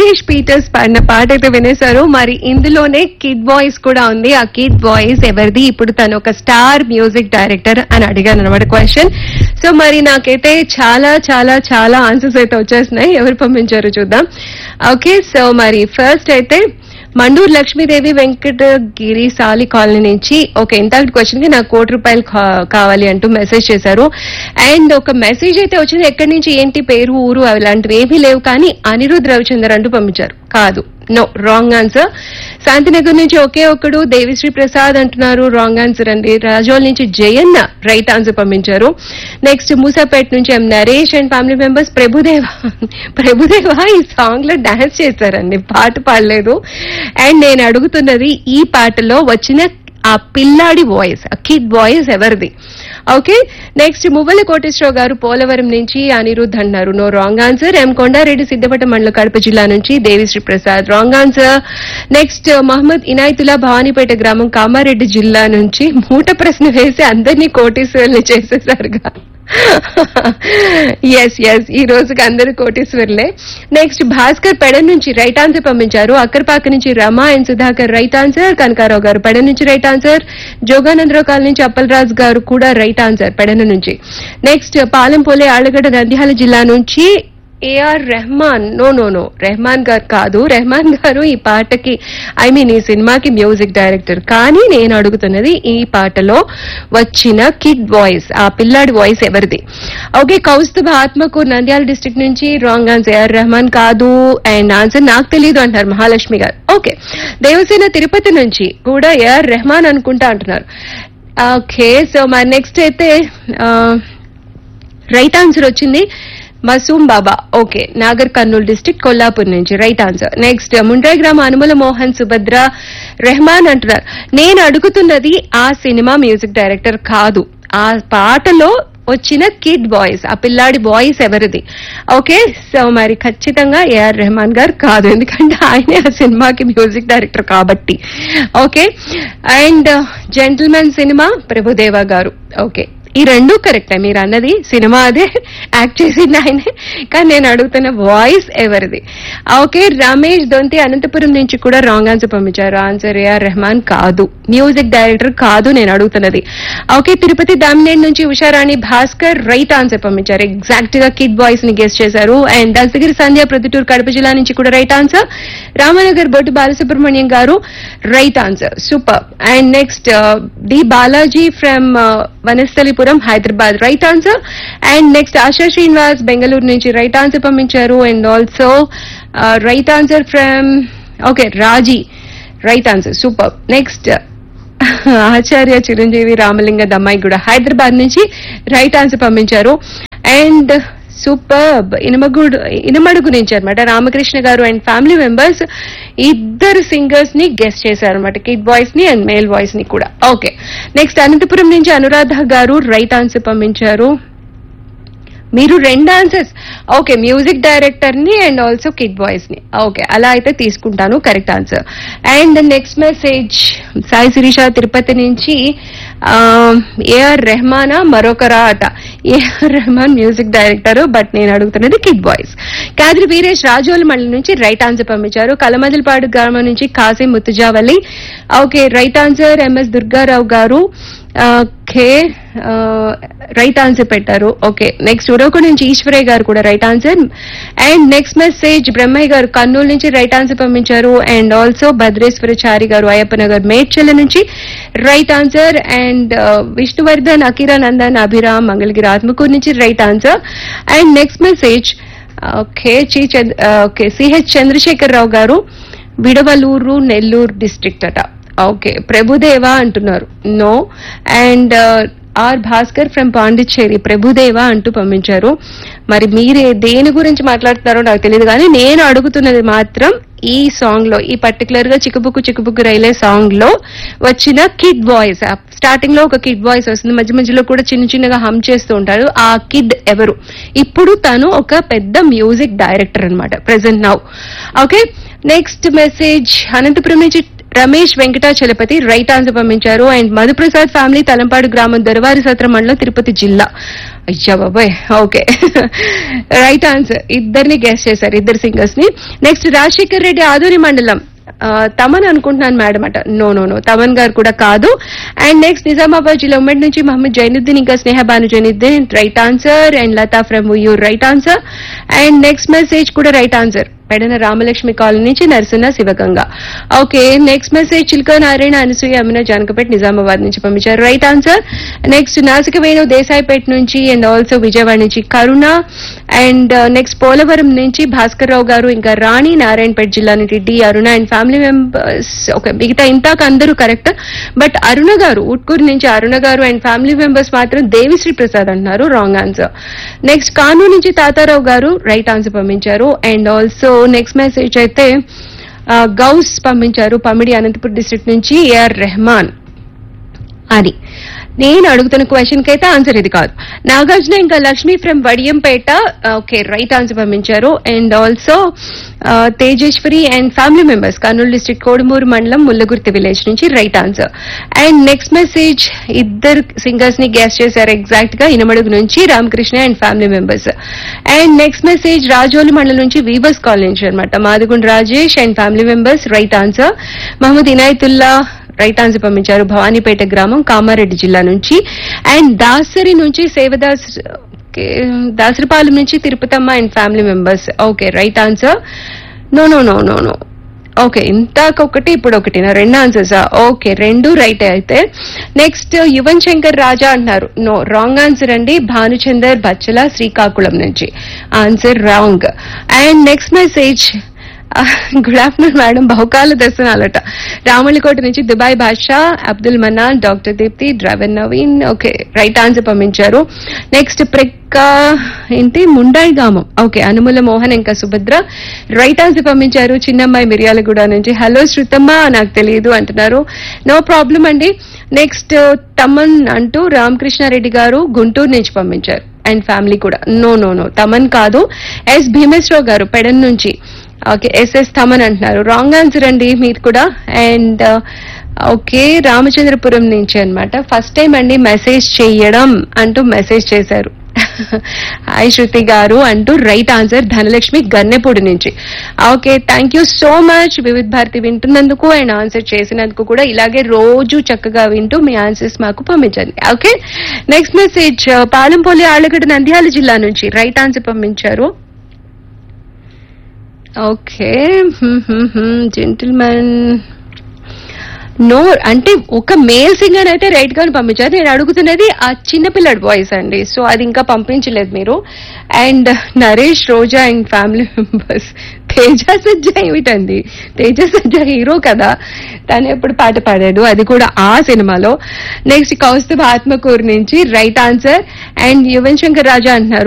Dinesh Peter's పాడిన పాట అయితే వినేశారు మరి ఇందులోనే కిడ్ వాయిస్ కూడా ఉంది ఆ కిడ్ వాయిస్ ఎవరిది ఇప్పుడు తను ఒక స్టార్ మ్యూజిక్ డైరెక్టర్ అని అడిగాను అనమాట క్వశ్చన్ సో మరి నాకైతే చాలా చాలా చాలా ఆన్సర్స్ అయితే వచ్చేస్తున్నాయి ఎవరు పంపించారు చూద్దాం ఓకే సో మరి ఫస్ట్ అయితే మండూరు లక్ష్మీదేవి వెంకటగిరి సాలి కాలనీ నుంచి ఓకే ఇంత క్వశ్చన్ కి నాకు కోటి రూపాయలు కా- కావాలి అంటూ మెసేజ్ చేశారు అండ్ ఒక మెసేజ్ అయితే వచ్చింది ఎక్కడి నుంచి ఏంటి పేరు ఊరు అలాంటివి ఏమీ లేవు కానీ అనిరుద్ రవిచందర్ అంటూ పంపించారు కాదు నో రాంగ్ ఆన్సర్ శాంతినగర్ నుంచి ఒకే ఒక్కడు దేవిశ్రీ ప్రసాద్ అంటున్నారు రాంగ్ ఆన్సర్ అండి రాజోల్ నుంచి జయన్న రైట్ ఆన్సర్ పంపించారు నెక్స్ట్ మూసాపేట్ నుంచి M Naresh and family members Prabhudeva Prabhudeva ఈ సాంగ్ లో డాన్స్ చేశారండి పాట పాడలేదు అండ్ నేను అడుగుతున్నది ఈ పాటలో వచ్చిన ఆ పిల్లాడి వాయిస్ ఆ కిడ్ వాయిస్ ఎవరిది ఓకే నెక్స్ట్ మువ్వల కోటేశ్వరరావు గారు పోలవరం నుంచి అనిరుద్ధ్ అన్నారు no wrong answer M Kondareddy Siddhapatta మండల కడప జిల్లా నుంచి Devisri Prasad wrong answer next Mohammed Inayatullah Bhavanipeta గ్రామం కామారెడ్డి జిల్లా నుంచి మూట ప్రశ్న వేసి అందరినీ కోటేశ్వర్లు చేసేసారుగా ఎస్ ఎస్ ఈ రోజుకి అందరూ కోటేశ్వర్లే నెక్స్ట్ భాస్కర్ పెడ నుంచి రైట్ ఆన్సర్ పంపించారు అక్కర్పాక నుంచి Rama and Sudhakar right answer Kanakarao garu Peda నుంచి రైట్ ఆన్సర్ జోగానందరావు కాలనీ నుంచి అప్పలరాజు గారు కూడా రైట్ ఆన్సర్ పెడన నుంచి నెక్స్ట్ పాలెంపోలే ఆళ్లగడ్డ నంద్యాల జిల్లా నుంచి A R Rahman no no no Rahman garu కాదు రెహమాన్ గారు ఈ పాటకి ఐ మీన్ ఈ సినిమాకి మ్యూజిక్ డైరెక్టర్ కానీ నేను అడుగుతున్నది ఈ పాటలో వచ్చిన కిడ్ వాయిస్ ఆ పిల్లాడి వాయిస్ ఎవరిది ఓకే కౌస్తుభ ఆత్మకూర్ నంద్యాల డిస్ట్రిక్ట్ నుంచి రాంగ్ ఆన్సర్ ఏఆర్ రెహమాన్ కాదు అండ్ ఆన్సర్ నాకు తెలియదు అంటారు మహాలక్ష్మి గారు ఓకే దేవసేన తిరుపతి నుంచి కూడా ఏఆర్ రెహమాన్ అనుకుంటా అంటున్నారు ఓకే సో మరి నెక్స్ట్ అయితే ఆ, రైట్ ఆన్సర్ వచ్చింది మసూమ్ బాబా ఓకే నాగర్ కర్నూలు డిస్ట్రిక్ట్ కొల్లాపూర్ నుంచి రైట్ ఆన్సర్ నెక్స్ట్ ముండ్రాయి గ్రామ అనుమల మోహన్ సుభద్ర రెహమాన్ అంటున్నారు నేను అడుగుతున్నది ఆ సినిమా మ్యూజిక్ డైరెక్టర్ కాదు ఆ పాటలో వచ్చిన కిడ్ వాయిస్ ఆ పిల్లాడి వాయిస్ ఎవరిది ఓకే సో మరి ఖచ్చితంగా ఏఆర్ రెహమాన్ గారు కాదు ఎందుకంటే ఆయనే ఆ సినిమాకి మ్యూజిక్ డైరెక్టర్ కాబట్టి okay and gentleman cinema Prabhudeva garu okay ఈ రెండు కరెక్టే మీరు అన్నది సినిమా అదే యాక్ట్ చేసింది ఆయనే కానీ నేను అడుగుతున్న వాయిస్ ఎవరిది ఓకే రమేష్ దొంతి అనంతపురం నుంచి కూడా రాంగ్ ఆన్సర్ పంపించారు ఆన్సర్ ఏఆర్ రెహమాన్ కాదు మ్యూజిక్ డైరెక్టర్ కాదు నేను అడుగుతున్నది ఓకే తిరుపతి దామినేని నుంచి ఉషారాణి భాస్కర్ రైట్ ఆన్సర్ పంపించారు ఎగ్జాక్ట్ గా కిడ్ వాయిస్ ని గెస్ట్ చేశారు అండ్ దస్తగిరి సంధ్య ప్రొద్దుటూరు కడప జిల్లా నుంచి కూడా right answer Ramanagar Bottu Balasubrahmanyam garu right answer super and next D Balaji from Vanasthalipuram Hyderabad right answer and next Asha Srinivas Bengaluru నుంచి రైట్ ఆన్సర్ పంపించారు and also right answer from okay Raji right answer super next Acharya Chiranjeevi Ramalinga దమ్మాయి కూడా హైదరాబాద్ నుంచి రైట్ ఆన్సర్ పంపించారు అండ్ సూపర్ ఇనమగుడు ఇనమడుగు నుంచి అనమాట Ramakrishna garu and family members ఇద్దరు singers ని గెస్ట్ చేశారు అనమాట కిడ్ వాయిస్ ని అండ్ మేల్ వాయిస్ ని కూడా ఓకే నెక్స్ట్ అనంతపురం నుంచి అనురాధ గారు రైట్ ఆన్సర్ పంపించారు మీరు రెండు ఆన్సర్స్ ఓకే మ్యూజిక్ డైరెక్టర్ ని అండ్ ఆల్సో కిడ్ వాయిస్ ని ఓకే అలా అయితే తీసుకుంటాను correct answer and next message Sai Sirisha Tirupati నుంచి ఏఆర్ రెహమానా మరొకరా అట A R Rahman music director but నేను అడుగుతున్నది కిడ్ వాయిస్ కాద్రి వీరేష్ రాజోల్ మళ్ళీ నుంచి రైట్ ఆన్సర్ పంపించారు కలమదలపాడు గ్రామం నుంచి Kasim Muthujavalli okay right answer M S Durgarao garu okay right answer పెట్టారు ఓకే నెక్స్ట్ ఉరవకు నుంచి ఈశ్వరయ్య గారు కూడా right answer and next message Brahmaiah garu Kurnool నుంచి రైట్ ఆన్సర్ పంపించారు అండ్ ఆల్సో భద్రేశ్వరచారి గారు అయ్యప్ప నగర్ మేడ్చల్ల నుంచి right answer and Vishnuvardhan Akiranandan Abhiram Mangalagiri Atmakur నుంచి right answer and next message okay చి Chandra okay C H Chandrasekhar Rao garu Vidavaluru Nellore district అట ఓకే ప్రభుదేవా అంటున్నారు no and R Bhaskar from Pondicherry Prabhudeva అంటూ పంపించారు మరి మీరే దేని గురించి మాట్లాడుతున్నారో నాకు తెలియదు కానీ నేను అడుగుతున్నది మాత్రం ఈ సాంగ్ లో ఈ పర్టికులర్ గా చిక్కుబుక్కు చిక్కుబుక్కు రైలే సాంగ్ లో వచ్చిన కిడ్ వాయిస్ స్టార్టింగ్ లో ఒక కిడ్ వాయిస్ వస్తుంది మధ్య మధ్యలో కూడా చిన్న చిన్నగా హమ్ చేస్తూ ఉంటారు ఆ కిడ్ ఎవరు ఇప్పుడు తను ఒక పెద్ద మ్యూజిక్ డైరెక్టర్ అనమాట present now okay next message Anantapuram నుంచి రమేష్ వెంకటాచలపతి రైట్ ఆన్సర్ పంపించారు అండ్ మధుప్రసాద్ ఫ్యామిలీ తలంపాడు గ్రామం దొరవారి సత్ర మండలం తిరుపతి జిల్లా అయ్యా బాబాయ్ ఓకే రైట్ ఆన్సర్ ఇద్దరిని గెస్ట్ చేశారు ఇద్దరు సింగర్స్ ని నెక్స్ట్ రాజశేఖర్ రెడ్డి ఆదూరి మండలం ఆ, తమన్ అనుకుంటున్నాను మేడం అట నో నో నో తమన్ గారు కూడా కాదు అండ్ నెక్స్ట్ నిజామాబాద్ జిల్లా ఉమ్మడి నుంచి మహమ్మద్ జైనుద్దీన్ ఇంకా Sneha Banu Zainuddin right answer and Latha from యూర్ right answer and next message కూడా right answer Pedana Ramalakshmi colony నుంచి Narasimha Sivaganga okay next message Chilka Narayana Anasuya Amina Janakpet Nizamabad నుంచి పంపించారు రైట్ ఆన్సర్ నెక్స్ట్ నాసిక వేణు దేశాయిపేట నుంచి అండ్ ఆల్సో విజయవాడ నుంచి కరుణ అండ్ నెక్స్ట్ పోలవరం నుంచి భాస్కర్ రావు గారు ఇంకా రాణి నారాయణపేట జిల్లా నుంచి D Aruna and family members okay మిగతా ఇంతాక అందరూ కరెక్ట్ బట్ అరుణ గారు ఉట్కూరు నుంచి అరుణ గారు అండ్ ఫ్యామిలీ మెంబర్స్ మాత్రం దేవిశ్రీ ప్రసాద్ అంటున్నారు రాంగ్ ఆన్సర్ నెక్స్ట్ కాను నుంచి తాతారావు గారు రైట్ ఆన్సర్ పంపించారు అండ్ ఆల్సో నెక్స్ట్ మెసేజ్ అయితే ఆ, గౌస్ పంపించారు పమిడి అనంతపురం డిస్ట్రిక్ట్ నుంచి ఏఆర్ రెహమాన్ అది నేను అడుగుతున్న క్వశ్చన్ కి అయితే ఆన్సర్ ఇది కాదు నాగార్జున ఇంకా Lakshmi from Vadiyampeta okay right answer పంపించారు and also Tejeswari and family members Kurnool district Kodumur మండలం ముల్లగుర్తి విలేజ్ నుంచి right answer and next message ఇద్దరు సింగర్స్ ని గెస్ట్ చేశారు ఎగ్జాక్ట్ గా ఇనమడుగు నుంచి Ramakrishna and family members and next message Rajoli మండలం నుంచి వీవర్స్ కాలనీ నుంచి అనమాట Madigund Rajesh and family members right answer Mohammed Inayatullah right answer పంపించారు భవానీపేట గ్రామం కామారెడ్డి జిల్లా నుంచి అండ్ దాసరి నుంచి సేవదాస్ ఓకే, దాసరిపాలెం నుంచి Tirupatamma and family members okay right answer no no no no no okay ఇంతకొకటి ఇప్పుడు ఒకటి నా రెండు ఆన్సర్స్ ఓకే రెండు రైట్ అయితే నెక్స్ట్ యువన్ శంకర్ రాజా అంటున్నారు నో రాంగ్ ఆన్సర్ అండి భానుచందర్ బచ్చల శ్రీకాకుళం నుంచి answer wrong and next message good afternoon madam బహుకాల దర్శనాలట రామలికోట నుంచి Dubai Basha Abdul Manan doctor Deepti driver Naveen okay right answer పంపించారు నెక్స్ట్ ప్రెక్క ఏంటి ముండాయి గ్రామం ఓకే అనుముల మోహన్ ఇంకా సుభద్ర రైట్ ఆన్సర్ పంపించారు చిన్నమ్మాయి మిర్యాలగూడ నుంచి హలో శృతమ్మ నాకు తెలియదు అంటున్నారు నో ప్రాబ్లం అండి నెక్స్ట్ తమన్ అంటూ రామకృష్ణారెడ్డి గారు గుంటూరు నుంచి పంపించారు అండ్ ఫ్యామిలీ కూడా నో నో నో తమన్ కాదు ఎస్ భీమేశ్వరరావు గారు పెడన్ నుంచి ఓకే ఎస్ఎస్ తమన్ అంటున్నారు రాంగ్ ఆన్సర్ అండి మీరు కూడా అండ్ ఓకే రామచంద్రపురం నుంచి అన్నమాట ఫస్ట్ టైం అండి మెసేజ్ చేయడం అంటూ మెసేజ్ చేశారు హాయ్ శృతి గారు అంటూ రైట్ ఆన్సర్ ధనలక్ష్మి గన్నెపూడి నుంచి okay thank you so much Vividh Bharati వింటున్నందుకు అండ్ ఆన్సర్ చేసినందుకు కూడా ఇలాగే రోజు చక్కగా వింటూ మీ ఆన్సర్స్ మాకు పంపించండి ఓకే నెక్స్ట్ మెసేజ్ పాలంపోలి ఆళ్ళగడ్డ నంద్యాల జిల్లా నుంచి రైట్ ఆన్సర్ పంపించారు ఓకే జెంటిల్మెన్ నో అంటే ఒక మేల్ సింగర్ అయితే రైట్ గానే పంపించారు నేను అడుగుతున్నది ఆ చిన్నపిల్లడి వాయిస్ అండి సో అది ఇంకా పంపించలేదు మీరు and Naresh Roja and family members Teja Sajja ఏమిటండి తేజ సజ్జ హీరో కదా తను ఎప్పుడు పాట పాడాడు అది కూడా ఆ సినిమాలో నెక్స్ట్ కౌస్తుభ ఆత్మకూరు నుంచి right answer and Yuvan Shankar Raja అంటున్నారు